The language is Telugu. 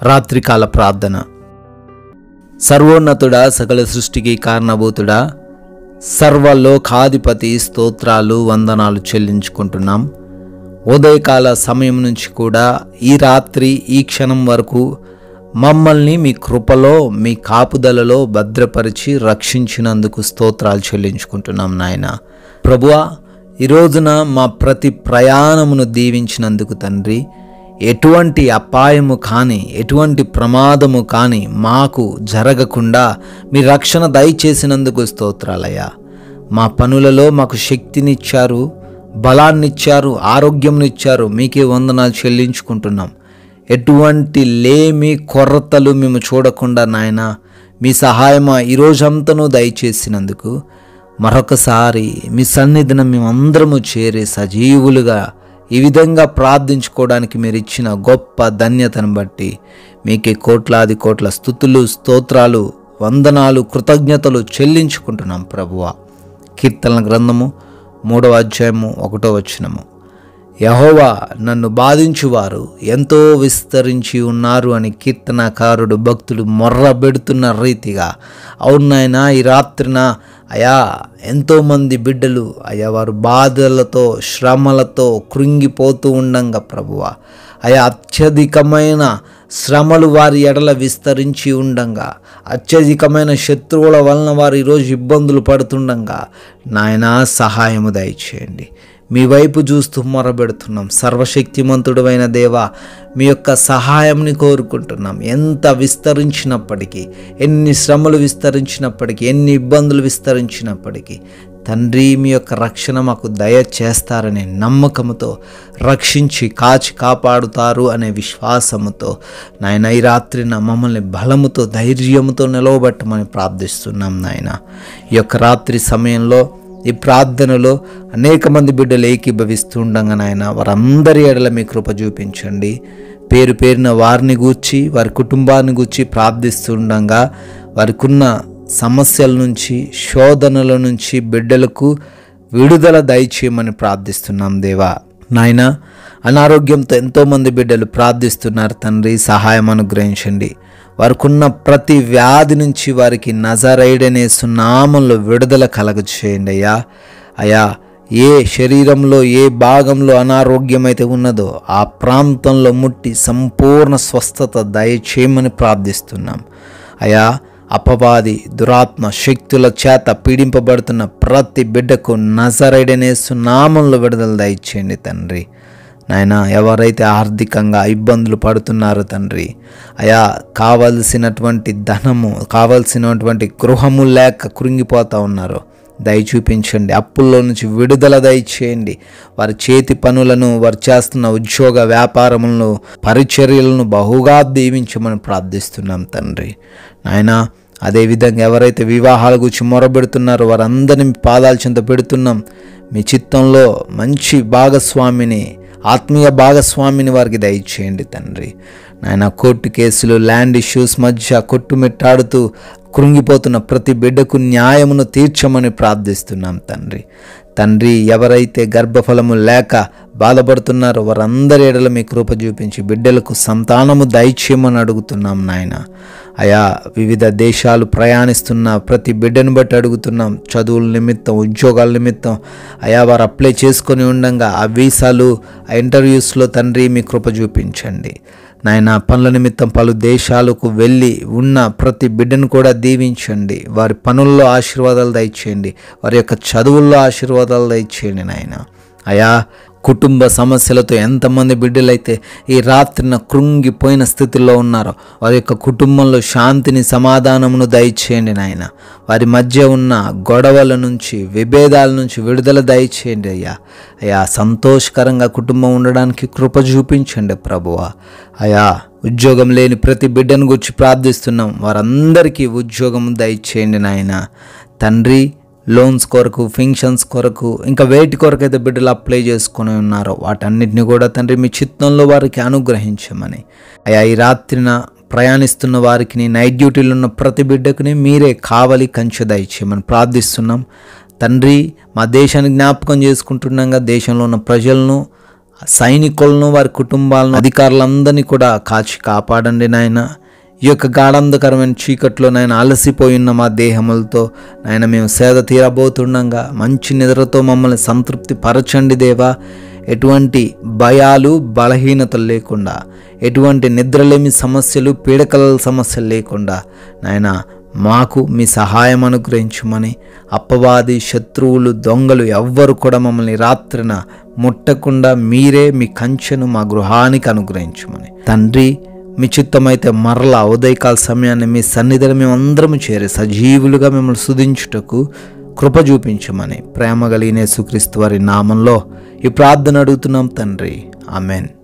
రాత్రికాల ప్రార్థన సర్వోన్నతుడా సకల సృష్టికి కారణభూతుడా సర్వలోకాధిపతి స్తోత్రాలు వందనాలు చెల్లించుకుంటున్నాం ఉదయకాల సమయం నుంచి కూడా ఈ రాత్రి ఈ క్షణం వరకు మమ్మల్ని మీ కృపలో మీ కాపుదలలో భద్రపరిచి రక్షించినందుకు స్తోత్రాలు చెల్లించుకుంటున్నాం నాయన ప్రభువా ఈ రోజున మా ప్రతి ప్రయాణమును దీవించినందుకు తండ్రి ఎటువంటి అపాయము కానీ ఎటువంటి ప్రమాదము కానీ మాకు జరగకుండా మీ రక్షణ దయచేసినందుకు స్తోత్రాలయ్యా మా పనులలో మాకు శక్తినిచ్చారు బలాన్నిచ్చారు ఆరోగ్యంనిచ్చారు మీకే వందనాలు చెల్లించుకుంటున్నాం ఎటువంటి లేమి కొరతలు మేము చూడకుండా నాయన మీ సహాయం ఈ రోజంతను దయచేసినందుకు మరొకసారి మీ సన్నిధిన మేమందరము చేరి సజీవులుగా ఈ విధంగా ప్రార్థించుకోవడానికి మీరు ఇచ్చిన గొప్ప ధన్యతను బట్టి మీకే కోట్లాది కోట్ల స్థుతులు స్తోత్రాలు వందనాలు కృతజ్ఞతలు చెల్లించుకుంటున్నాం ప్రభువ కీర్తనల గ్రంథము మూడవ అధ్యాయము ఒకటో వచనము యహోవా నన్ను బాధించువారు ఎంతో విస్తరించి ఉన్నారు అని కీర్తనకారుడు భక్తులు మొర్రబెడుతున్న రీతిగా అవును నాయన ఈ రాత్రిన అయా ఎంతోమంది బిడ్డలు అయా వారు బాధలతో శ్రమలతో కృంగిపోతూ ఉండంగా ప్రభువ అయా అత్యధికమైన శ్రమలు వారి ఎడల విస్తరించి ఉండంగా అత్యధికమైన శత్రువుల వలన వారు ఈరోజు ఇబ్బందులు పడుతుండగా నాయన సహాయము దయచేయండి మీ వైపు చూస్తూ మొరబెడుతున్నాం సర్వశక్తిమంతుడైన దేవా మీ యొక్క సహాయంని కోరుకుంటున్నాం ఎంత విస్తరించినప్పటికీ ఎన్ని శ్రమలు విస్తరించినప్పటికీ ఎన్ని ఇబ్బందులు విస్తరించినప్పటికీ తండ్రి మీ యొక్క రక్షణ మాకు దయ చేస్తారనే నమ్మకంతో రక్షించి కాచి కాపాడుతారు అనే విశ్వాసముతో నాయన ఈ రాత్రిన మమ్మల్ని బలముతో ధైర్యముతో నిలవబెట్టమని ప్రార్థిస్తున్నాం నాయన ఈ యొక్క రాత్రి సమయంలో ఈ ప్రార్థనలో అనేక మంది బిడ్డలు ఏకీభవిస్తుండగా నాయన వారందరి ఎడల మీ కృప చూపించండి పేరు పేరున వారిని గూర్చి వారి కుటుంబాన్ని గూర్చి ప్రార్థిస్తుండగా వారికున్న సమస్యల నుంచి శోధనల నుంచి బిడ్డలకు విడుదల దయచేయమని ప్రార్థిస్తున్నాం దేవా నాయన అనారోగ్యంతో ఎంతోమంది బిడ్డలు ప్రార్థిస్తున్నారు తండ్రి సహాయం అనుగ్రహించండి వారికున్న ప్రతి వ్యాధి నుంచి వారికి నజరైడనే సున్నామంలో విడుదల కలగ చేయండి అయ్యా అయా ఏ శరీరంలో ఏ భాగంలో అనారోగ్యం అయితే ఉన్నదో ఆ ప్రాంతంలో ముట్టి సంపూర్ణ స్వస్థత దయచేయమని ప్రార్థిస్తున్నాం అయా అపవాది దురాత్మ శక్తుల చేత పీడింపబడుతున్న ప్రతి బిడ్డకు నజరైడనేసు నామంలో విడుదల దయచేయండి తండ్రి నాయన ఎవరైతే ఆర్థికంగా ఇబ్బందులు పడుతున్నారో తండ్రి అయా కావలసినటువంటి ధనము కావలసినటువంటి గృహము లేక కృంగిపోతూ ఉన్నారో దయ చూపించండి అప్పుల్లో నుంచి విడుదల దయచేయండి వారి చేతి పనులను వారు చేస్తున్న ఉద్యోగ వ్యాపారములను పరిచర్యలను బహుగా దీవించమని ప్రార్థిస్తున్నాం తండ్రి నాయనా అదేవిధంగా ఎవరైతే వివాహాల గురించి మొరబెడుతున్నారో వారందరినీ మీ పాదాల చెంత పెడుతున్నాం మీ చిత్తంలో మంచి భాగస్వామిని ఆత్మీయ భాగస్వామిని వారికి దయచేయండి తండ్రి నాయన కోర్టు కేసులు ల్యాండ్ ఇష్యూస్ మధ్య కొట్టుమిట్టాడుతూ కృంగిపోతున్న ప్రతి బిడ్డకు న్యాయమును తీర్చమని ప్రార్థిస్తున్నాం తండ్రి తండ్రి ఎవరైతే గర్భఫలము లేక బాధపడుతున్నారో వారందరి ఎడల మీ కృప చూపించి బిడ్డలకు సంతానము దయచేయమని అడుగుతున్నాం నాయన అయా వివిధ దేశాలు ప్రయాణిస్తున్న ప్రతి బిడ్డను బట్టి అడుగుతున్నాం చదువుల నిమిత్తం ఉద్యోగాల నిమిత్తం అయా వారు అప్లై చేసుకొని ఉండగా ఆ వీసాలు ఆ ఇంటర్వ్యూస్లో తండ్రి మీ కృప చూపించండి నాయన పనుల నిమిత్తం పలు దేశాలకు వెళ్ళి ఉన్న ప్రతి బిడ్డను కూడా దీవించండి వారి పనుల్లో ఆశీర్వాదాలు దయచేయండి వారి యొక్క చదువుల్లో ఆశీర్వాదాలు దయచేయండి నాయన అయా కుటుంబ సమస్యలతో ఎంతమంది బిడ్డలైతే ఈ రాత్రిన కృంగిపోయిన స్థితిలో ఉన్నారో వారి యొక్క కుటుంబంలో శాంతిని సమాధానమును దయచేయండి నాయన వారి మధ్య ఉన్న గొడవల నుంచి విభేదాల నుంచి విడుదల దయచేయండి అయ్యా అయ్యా సంతోషకరంగా కుటుంబం ఉండడానికి కృప చూపించండి ప్రభువా అయా ఉద్యోగం లేని ప్రతి బిడ్డను గురించి ప్రార్థిస్తున్నాం వారందరికీ ఉద్యోగం దయచేయండి నాయన తండ్రి లోన్స్ కొరకు ఫంక్షన్స్ కొరకు ఇంకా వేటి కొరకు అయితే బిడ్డలు అప్లై చేసుకొని ఉన్నారో వాటన్నిటిని కూడా తండ్రి మీ చిత్తంలో వారికి అనుగ్రహించమని అయా ఈ రాత్రిన ప్రయాణిస్తున్న వారికి నైట్ డ్యూటీలు ఉన్న ప్రతి బిడ్డకుని మీరే కావలి కంచె దయచేయమని ప్రార్థిస్తున్నాం తండ్రి మా దేశాన్ని జ్ఞాపకం చేసుకుంటుండగా దేశంలో ఉన్న ప్రజలను సైనికులను వారి కుటుంబాలను అధికారులందరినీ కూడా కాచి కాపాడండి నాయన ఈ యొక్క గాఢంధకరమైన చీకట్లో నాయన అలసిపోయి ఉన్న మా దేహములతో నాయన మేము సేద తీరబోతుండగా మంచి నిద్రతో మమ్మల్ని సంతృప్తి పరచండి దేవా ఎటువంటి భయాలు బలహీనతలు లేకుండా ఎటువంటి నిద్రలేమి సమస్యలు పీడకల సమస్యలు లేకుండా నాయన మాకు మీ సహాయం అనుగ్రహించమని అప్పవాది శత్రువులు దొంగలు ఎవ్వరు కూడా మమ్మల్ని రాత్రిన ముట్టకుండా మీరే మీ కంచెను మా గృహానికి అనుగ్రహించమని తండ్రి మీ చిత్తమైతే మరలా ఉదయకాల సమయాన్ని మీ సన్నిధిని మేము అందరము చేరి సజీవులుగా మిమ్మల్ని సుధించుటకు కృప చూపించమని ప్రేమ కలిగిన సుక్రీస్తు వారి నామంలో ఈ ప్రార్థన అడుగుతున్నాం తండ్రి ఆమెన్